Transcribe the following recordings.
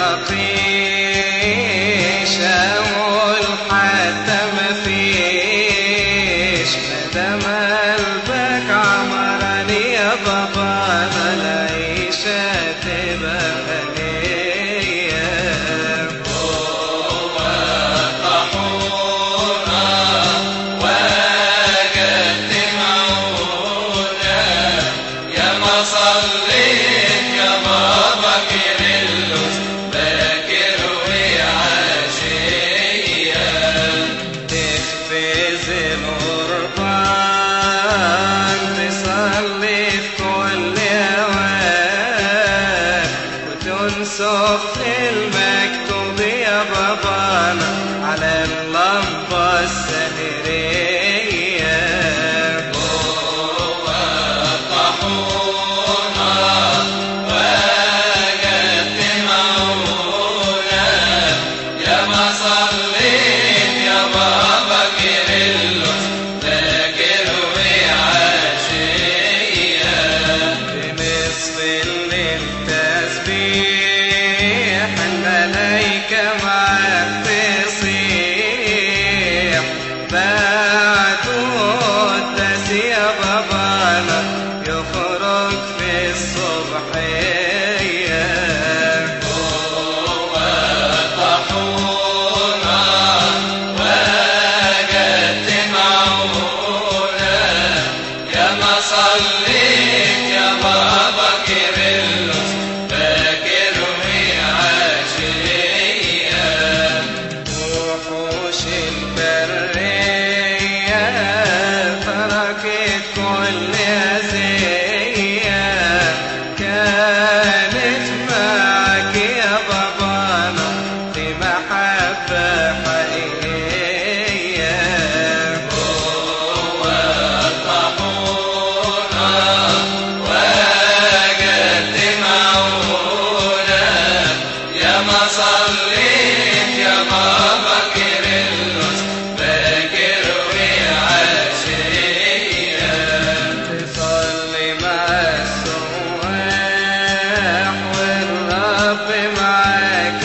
مفيش أقول حتى مفيش مادام قلبك عمرني يا بابا أنا العيشة تبقى هنية يا ما صليت يا بابا كيرلس باكر وعشية تخفز الغربان تصلي في كل أوان وتنسخ المكتوب يا بابانا على اللمبة السهرية يا ما صليت يا بابا كيرلس باكر وعشية بنصف الليل تسبيح الملايكة معاك تصيح بعد قداس يا بابانا يخرج في الصبحية يا ما صليت يا بابا كيرلس باكر وعشية وحوش البرية تركت كل أذية كانت معك يا بابانا في محبة حقيقية وجدت معونة يا ما صليت يا بابا كيرلس باكر وعشية تصلي مع السواح والرب معاك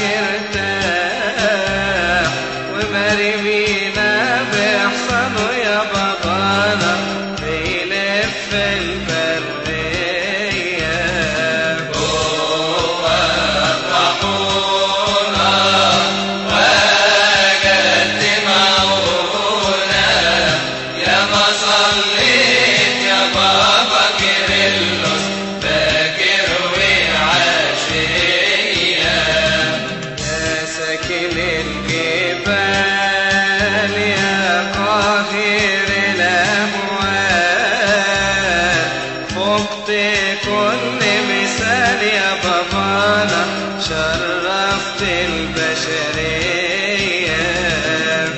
ارتاح ومرمينا بإحسانه يا بابانا بيلف البرية وجدت معونة يا ما صليت يا بابا كيرلس باكر وعشية يا ساكن الجبال يا قاهر الأموال فقت كل مثال يا بابانا شرفت البشرية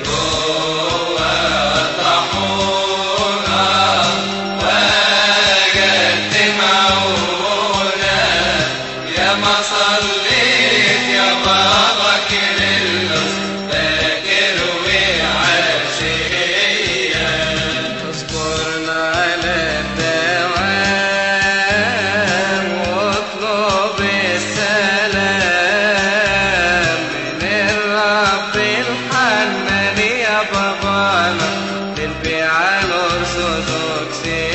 وجدت معونة يا ما صليت يا بابا كيرلس باكر وعشية اذكرنا على الدوام واطلب السلام من الرب الحنان يا بابانا للبيع الأرثوذكسي